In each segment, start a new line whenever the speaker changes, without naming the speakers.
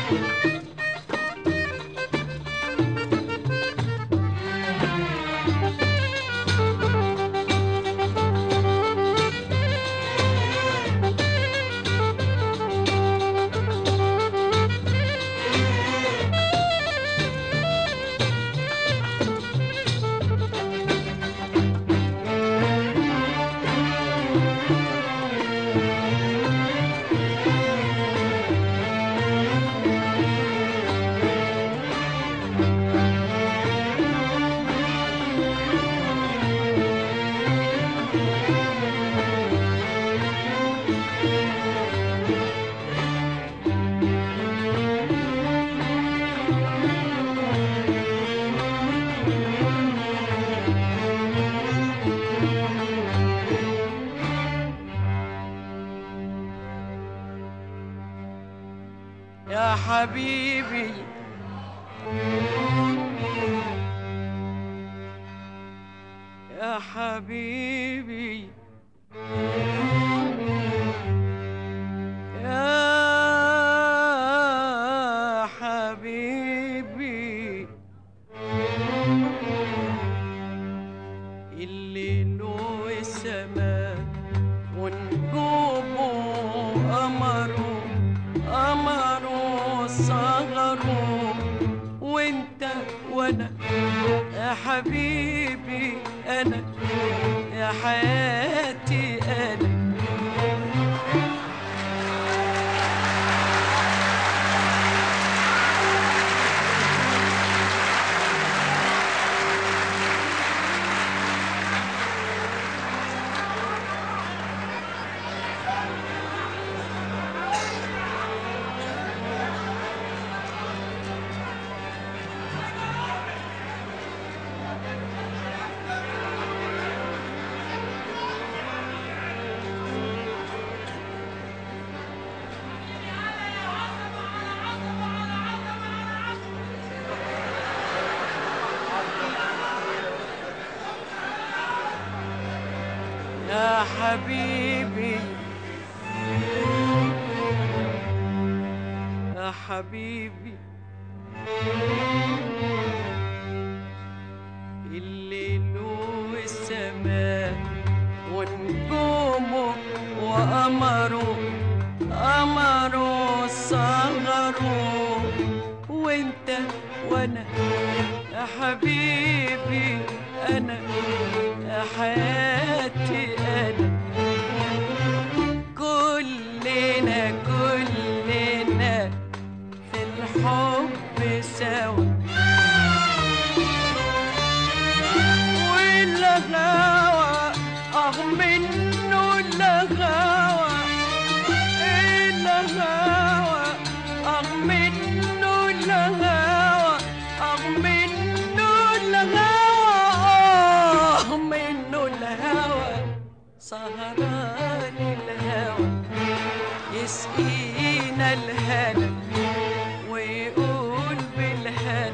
يا حبيبي يا حبيبي يا حبيبي الليل والسماء ونجومه قمره قمره صغره وانت وانا يا حبيبي انا يا حياتي انا يا حبيبي يا حبيبي الليل والسماء ونجومه وقمره قمره صغره وانت وانا يا حبيبي انا يا حياتي انا كلنا كلنا في الحب سوا والغاوى اه منه الغاوى الغاوى اه منه الغاوى اه منه الغاوى اه منه الهوى سهران الهوى يسقينا الهنا ويقول بالهنا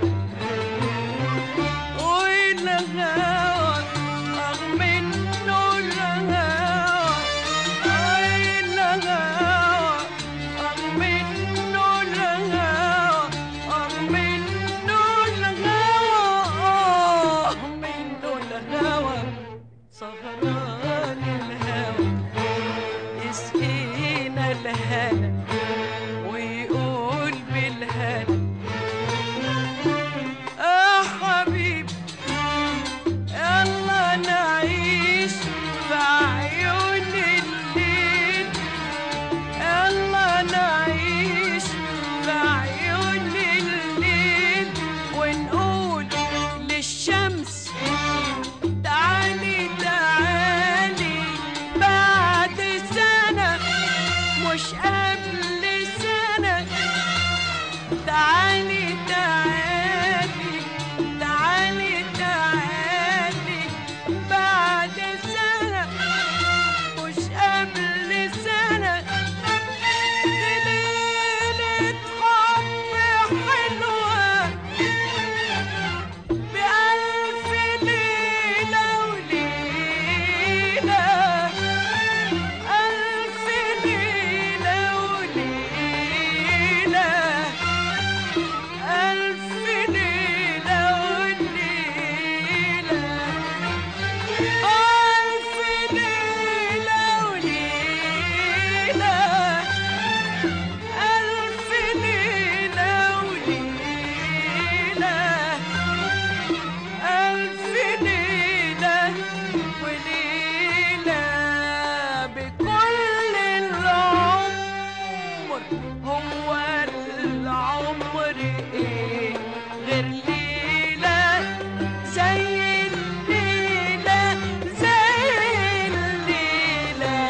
ايه غير ليلة زي الليلة زي الليلة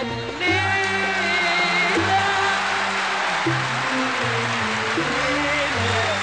الليلة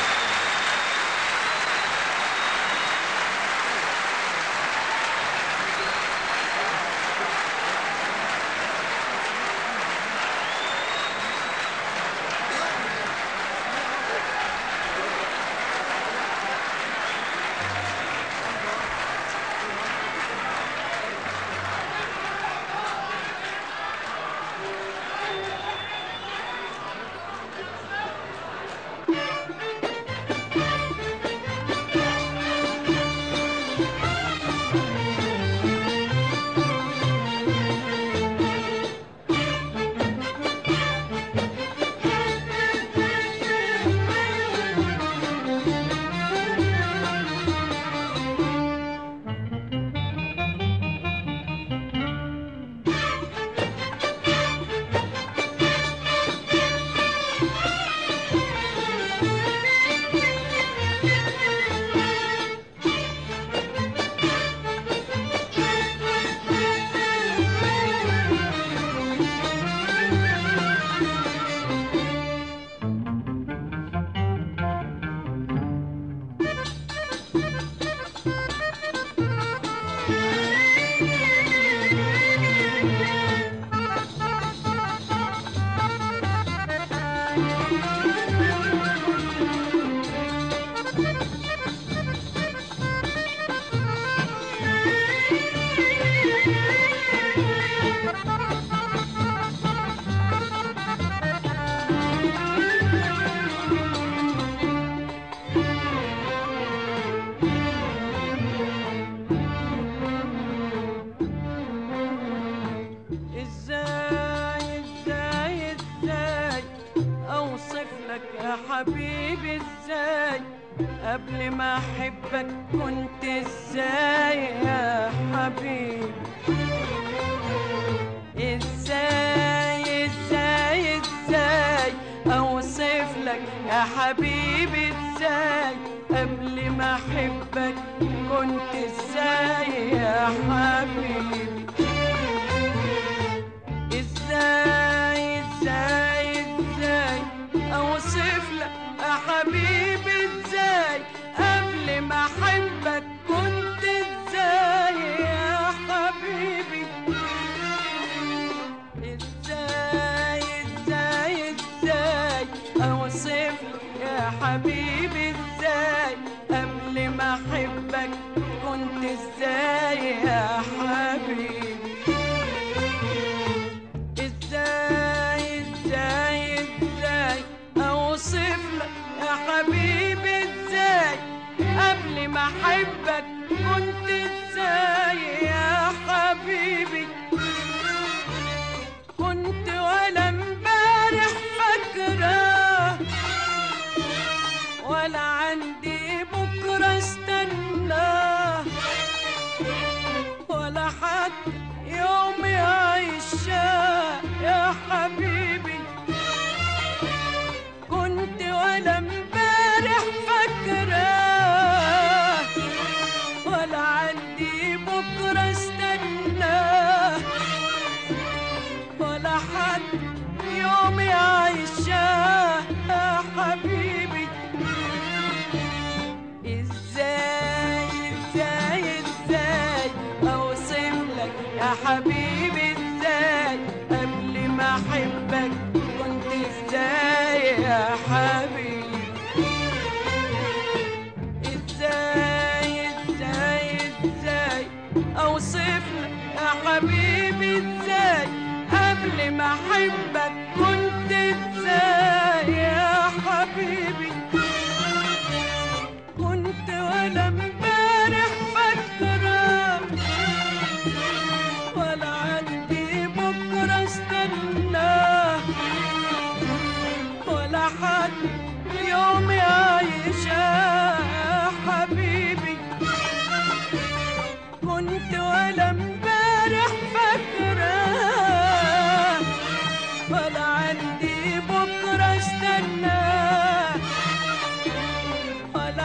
ازاي ازاي ازاي اوصف لك يا حبيبي ازاي قبل ما احبك كنت ازاي يا حبيبي ازاي ازاي ازاي اوصف لك يا حبيبي ازاي قبل ما احبك كنت ازاي يا حبيبي ازاي ازاي ازاي اوصف لك يا حبيبي ازاي قبل ما احبك كنت ازاي يا حبيبي ازاي ازاي ازاي اوصف لك يا حبيبي ازاي قبل ما احبك كنت ازاي يا حبيبي ازاي ازاي ازاي اوصف لك يا حبيبي ازاي قبل ما احبك كنت ازاي يا حبيبي كنت ولا امبارح فاكره ولا عندي بكره استناه ولا حد يوم يعيشها يا حبيبي كنت ولا امبارح فاكره ولا عندي بكره استناه ولا حد يوم يعيشها يا حبيبي ازاي ازاي ازاي اوصف لك يا حبيبي ازاي قبل ما احبك كنت ازاي يا حبيبي ازاي ازاي ازاي اوصف لك يا حبيبي ازاي قبل ما احبك كنت ازاي يا حبيبي كنت ولا امبارح فاكره ولا عندي بكره استناه ولا حد يوم يعيشها يا حبيبي كنت ولا امبارح فاكره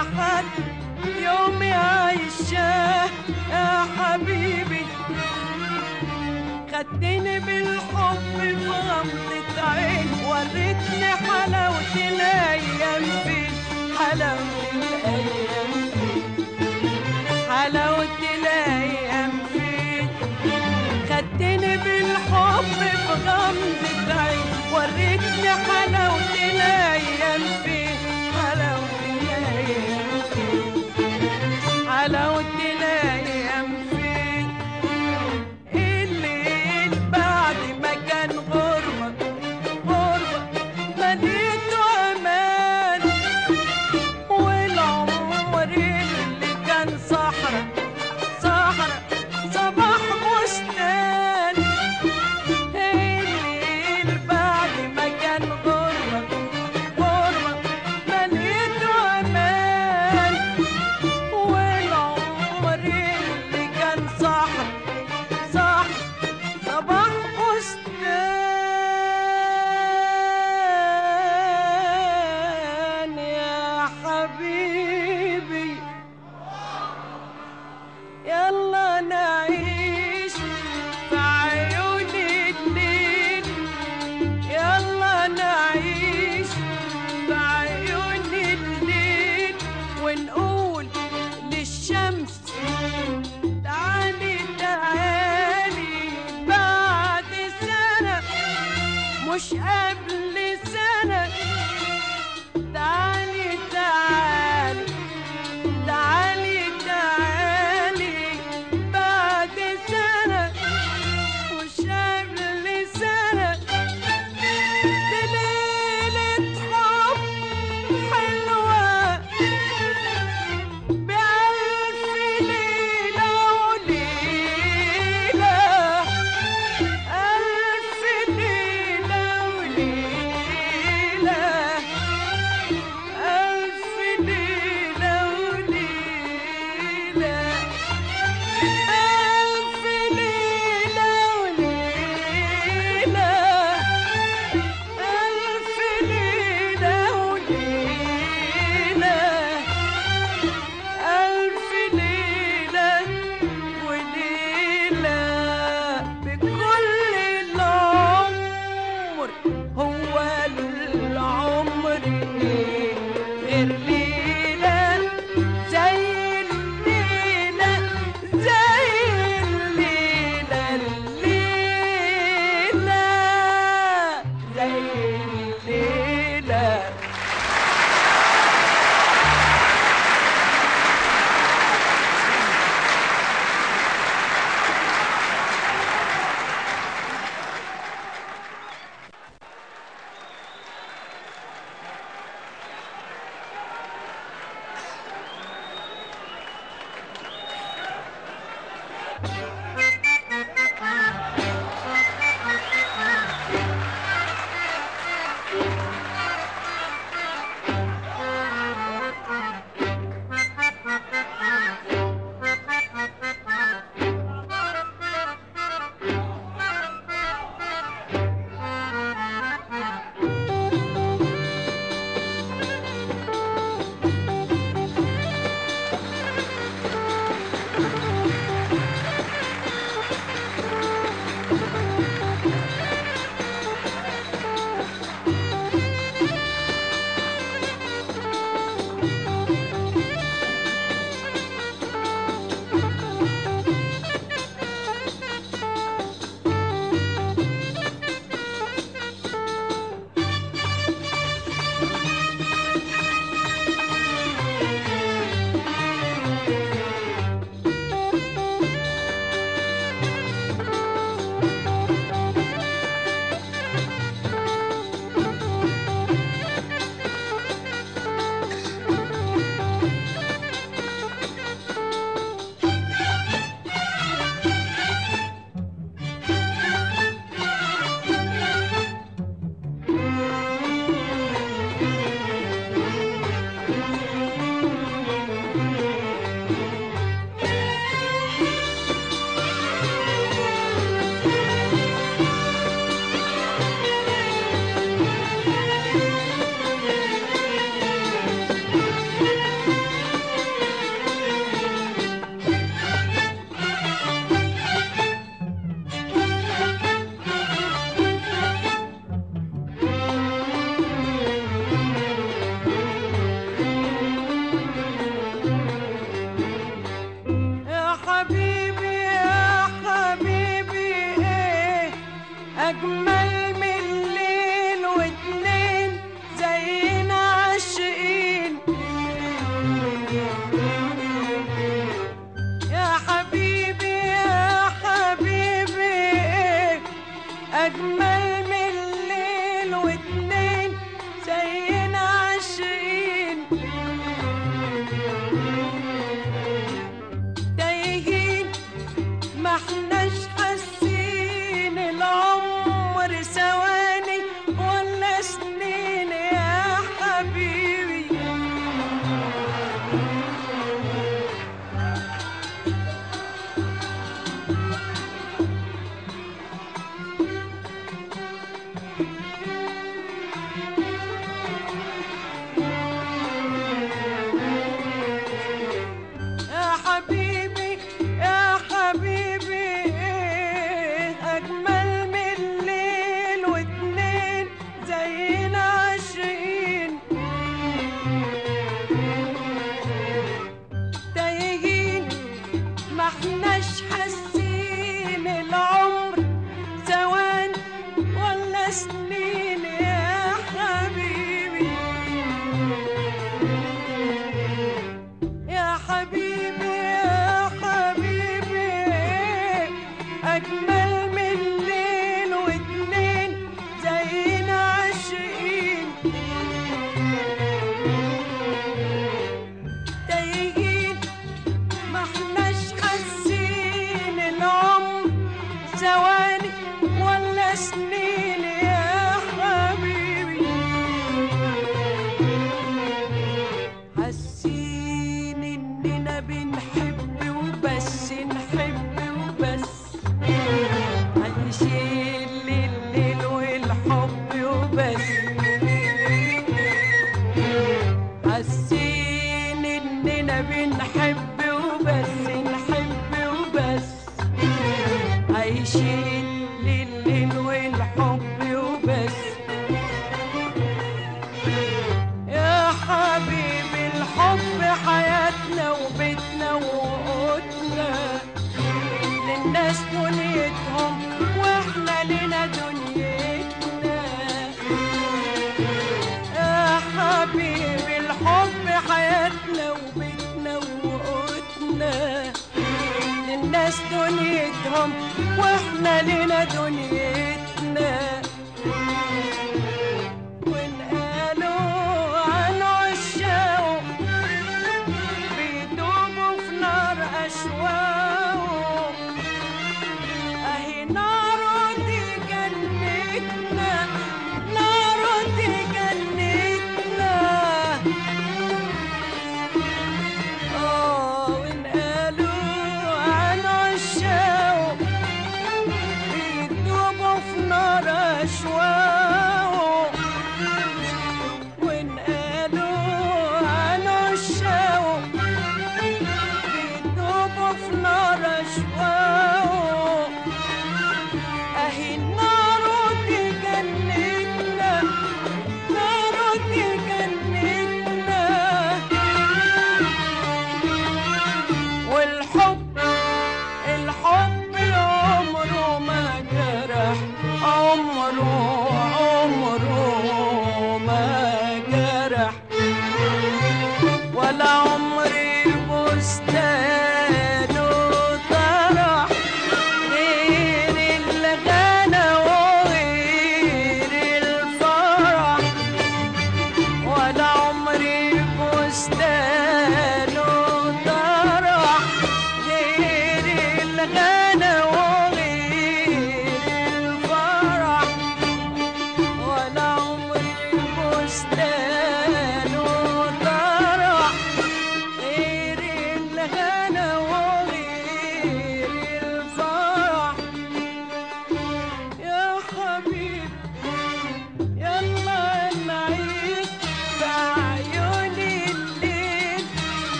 حد يومي عايشاه يا حبيبي خدتني بالحب في غمضة عين وريتني حلاوة الأيام فين حلاوة الأيام فين حلاوة الأيام فين خدتني بالحب في غمضة عين وريتني حلاوة الأيام فين حلاوة الأيام فين حلاوة الأيام فين الليل بعد ما كان غربة غربة مليته أمان بنحب وبس نحب وبس عايشين لليل والحب وبس حاسين اننا بنحب وبس نحب وبس عايشين لليل والحب وبس يا حبيبي الحب حياتنا وبيتنا وقوتنا للناس دنيتهم واحنا لنا دنيتنا يا حبيبي الحب حياتنا وبيتنا وقوتنا للناس دنيتهم واحنا لنا دنيتنا ونقالوا عن عشاق بيدوبوا في نار أشواق أهي نار دي جنتنا نار دي جنتنا آه ونقالوا عن عشاق بيدوبوا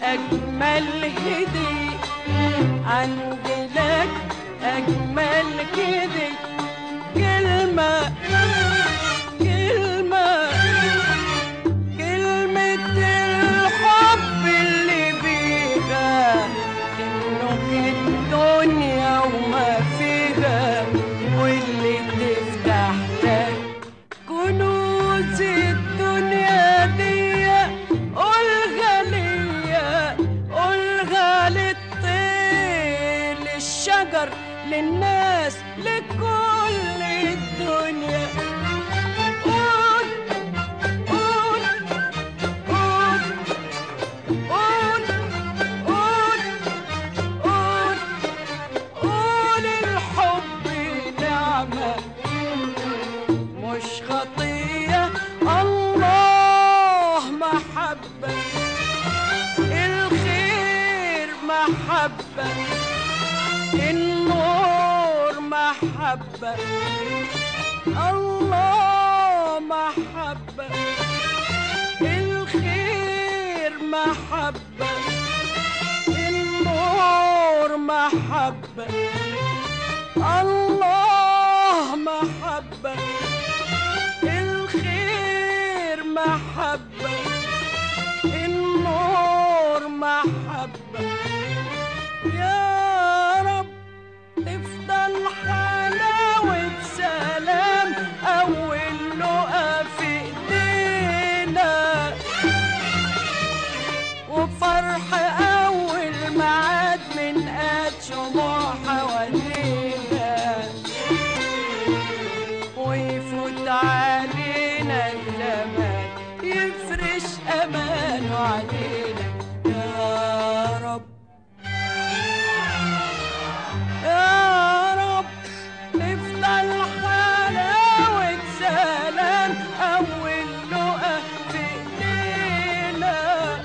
أجمل هدية عندي لك أجمل هدية كلمة كلمة كلمة الحب اللي بيها تملك الدنيا وما فيها واللي تفتح لك كنوز الدنيا دي قولها ليا قولها للطير للشجر للناس لكل الدنيا قول قول قول قول قول قول قول الحب نعمة مش خطية الله محبة الخير محبة النور محبة الله محبة الخير محبة النور محبة الله محبة الخير محبة النور محبة يا رب تفضل حلاوة سلام أول لقا في إيدينا وفرح أول معاد من قد شموع حوالينا ويفوت علينا الزمان يفرش أمانه علينا يا رب يا رب تفضل حلاوة سلام أول لقا في إيدينا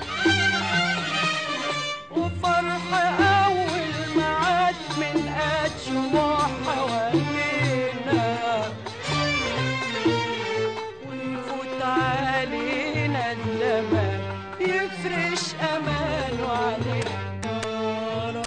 وفرح أول معاد من قد شموع حوالينا ويفوت علينا الزمان يفرش أمانه علينا يا رب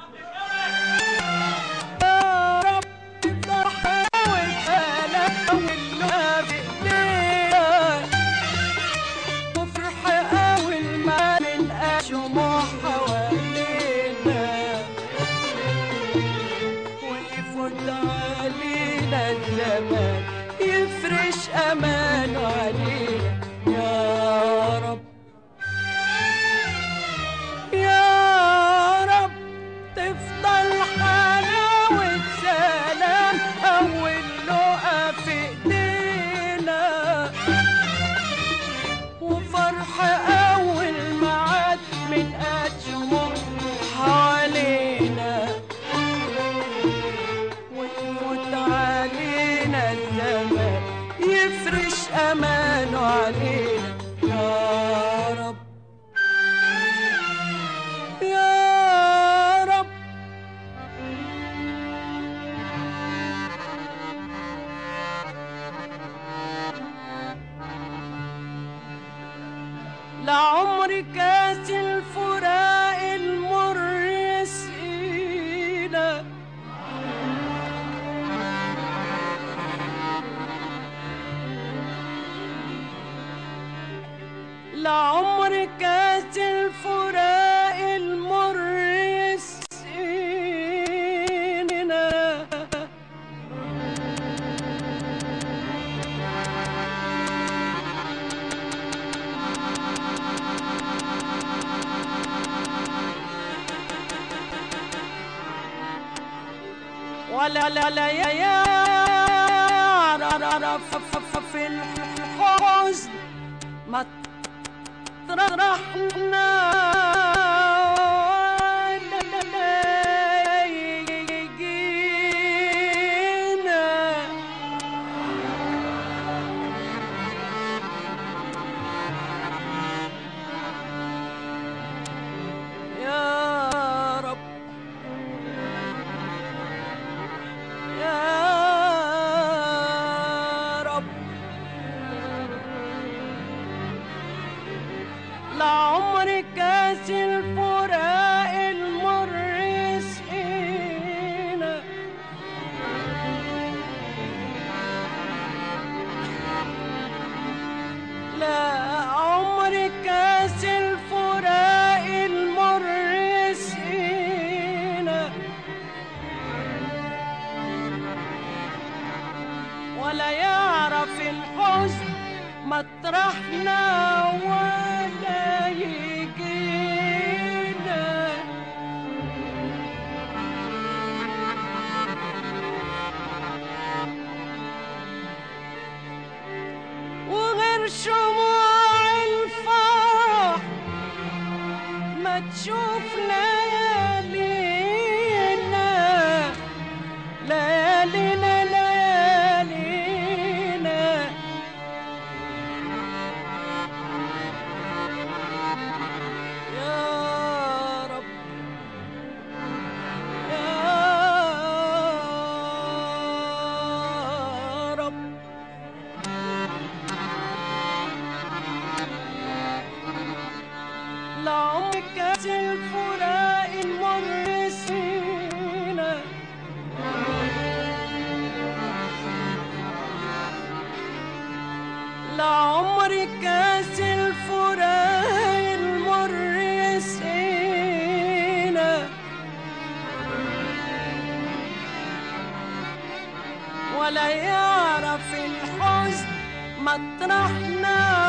يا رب تفضل حلاوة سلام أول لقا في إيدينا وفرح أول ما من شموع حوالينا ويفوت علينا الزمان يفرش أمانه علينا يا رب يا رب تفضل حلاوة سلام أول لقا في إيدينا وفرح أول معاد من قد شموع حوالينا ويفوت علينا الزمان يفرش أمانه علينا يا رب يا رب لعمر كاس الفراق المر يسقينا لعمر كاس الفراق المر يسقينا ولا لا لا يا يا را- را- را- ف- ف- ف- في الحزن ما طرحنا لا لا لا يجينا يا رب يا رب لعمرك مطرحنا ولا يجينا وغير شموع الفرح ما تشوف ليالينا ليالينا ليالينا يا رب يا رب لعمرك الفراق المر سينا لعمرك الفراق المر سينا ولا يعرف الحزن مطرحنا